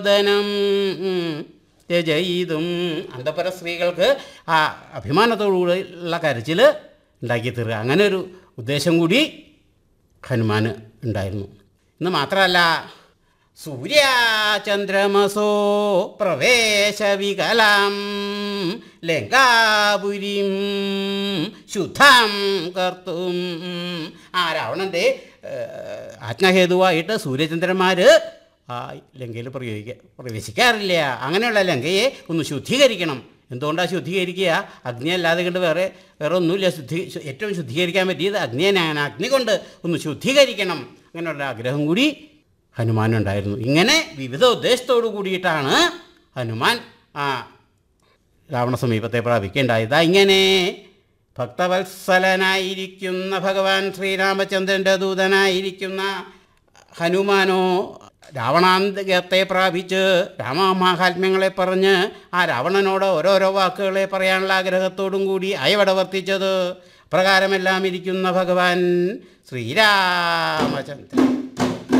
ധനം ത്യജയിതും അന്തപുര സ്ത്രീകൾക്ക് ആ അഭിമാനത്തോടുകൂടിയുള്ള കരച്ചിൽ ഉണ്ടാക്കി തീർക്കുക അങ്ങനെ ഒരു ഉദ്ദേശം കൂടി ഹനുമാന് ഉണ്ടായിരുന്നു ഇന്ന് മാത്രമല്ല സൂര്യാചന്ദ്രമസോ പ്രവേശവികലാം ലങ്കാപുരിം ശുദ്ധം കർത്തും ആ രാവണൻ്റെ ഏഹ്, ആജ്ഞാഹേതുവായിട്ട് സൂര്യചന്ദ്രന്മാർ ആ ലങ്കയിൽ പ്രയോഗിക്ക പ്രവേശിക്കാറില്ല അങ്ങനെയുള്ള ലങ്കയെ ഒന്ന് ശുദ്ധീകരിക്കണം എന്തുകൊണ്ടാണ് ശുദ്ധീകരിക്കുക അഗ്നി അല്ലാതെ കൊണ്ട് വേറെ വേറെ ഒന്നുമില്ല ശുദ്ധി ശു- ഏറ്റവും ശുദ്ധീകരിക്കാൻ പറ്റിയത് അഗ്നിയാണ് അഗ്നി കൊണ്ട് ഒന്ന് ശുദ്ധീകരിക്കണം അങ്ങനെയുള്ള ആഗ്രഹം കൂടി ഹനുമാനുണ്ടായിരുന്നു ഇങ്ങനെ വിവിധ ഉദ്ദേശത്തോടു കൂടിയിട്ടാണ് ഹനുമാൻ ആ രാവണ സമീപത്തെ പ്രാപിക്കേണ്ടായത് ഇങ്ങനെ ഭക്തവത്സലനായിരിക്കുന്ന ഭഗവാൻ ശ്രീരാമചന്ദ്രൻ്റെ ദൂതനായിരിക്കുന്ന ഹനുമാനോ രാവണാന്തകത്തെ പ്രാപിച്ച് രാമമാഹാത്മ്യങ്ങളെ പറഞ്ഞ് ആ രാവണനോട് ഓരോരോ വാക്കുകളെ പറയാനുള്ള ആഗ്രഹത്തോടും കൂടി അയവടെ വർത്തിച്ചത് പ്രകാരമെല്ലാം ഇരിക്കുന്ന ഭഗവാൻ ശ്രീരാമചന്ദ്രൻ